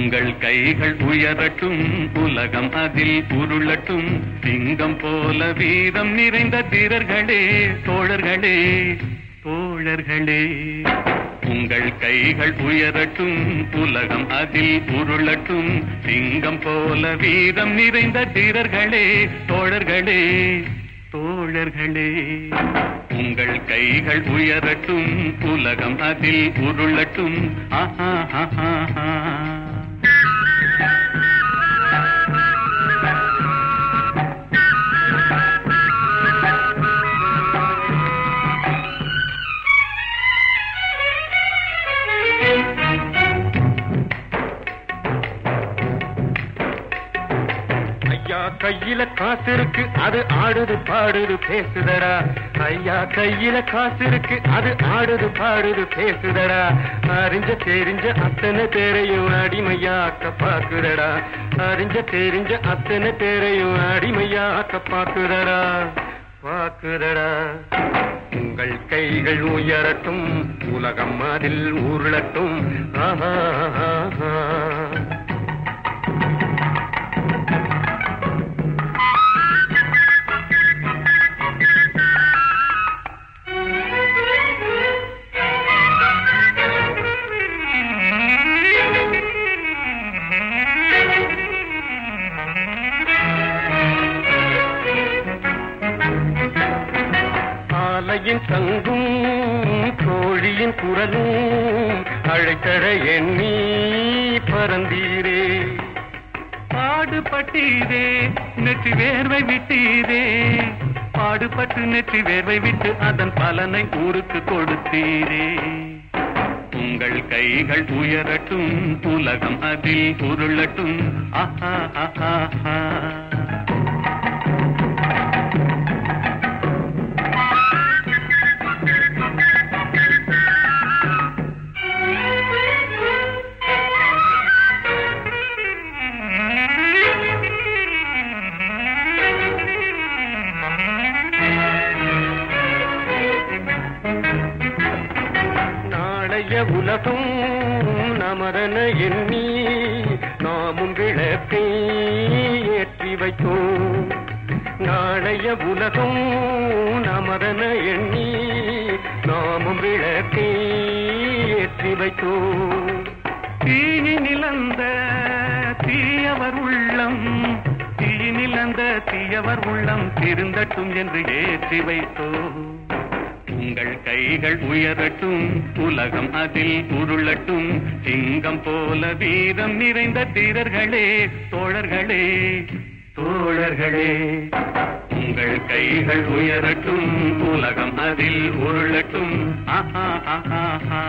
உங்கள் கைகள் உயரட்டும் உலகம் அதில் உருளட்டும் சிங்கம் போல வீரம் நிறைந்த தீரர்களே தோழர்களே தோழர்களே உங்கள் கைகள் உயரட்டும் உலகம் அதில் உருளட்டும் சிங்கம் போல வீரம் நிறைந்த தீரர்களே தோழர்களே தோழர்களே உங்கள் கைகள் உயரட்டும் உலகம் அதில் உருளட்டும் ஆஹா ஆஹா ஆஹா. ஐயா கையில காசு இருக்கு அது ஆடுது பாடுது பேசுதடா ஐயா கையில காசு இருக்கு அது ஆடுது பாடுது பேசுதடா அறிஞ்ச தெரிஞ்ச அத்தனை பேரையும் அடிமையாக்க பாக்குதடா அறிஞ்ச தெரிஞ்ச அத்தனை பேரையும் அடிமையாக்க பாக்குதடா பாக்குதடா உங்கள் கைகள் உயரட்டும் உலகம் அதில் உருளட்டும் ஆஹா ஆஹா. ஆலையின் சங்கும் கோழியின் குரலும் அழைத்தட எண்ணி பறந்தீரே பாடுபட்டீரே நெற்றி வேர்வை விட்டீரே பாடுபட்டு நெற்றி வேர்வை விட்டு அதன் பலனை ஊருக்கு கொடுத்தீரே உங்கள் கைகள் உயரட்டும் உலகம் அதில் உருளட்டும் ஆஹா ஆஹா ஆஹா. நாளைய உலகம் நமதன எண்ணி நாமும் விளக்கை ஏற்றி வைத்தோம் நாளைய உலகம் நமதன எண்ணி நாமும் விளக்கை ஏற்றி வைத்தோம் தீயினில் அந்த தீயவர் உள்ளம் தீயினில் அந்த தீயவர் உள்ளம் திருந்தட்டும் என்று ஏற்றி வைத்தோ உங்கள் கைகள் உயரட்டும் உலகம் அதில் உருளட்டும் சிங்கம் போல வீரம் நிறைந்த தீரர்களே தோழர்களே தோழர்களே உங்கள் கைகள் உயரட்டும் உலகம் அதில் உருளட்டும் ஆஹா ஆஹா ஆஹா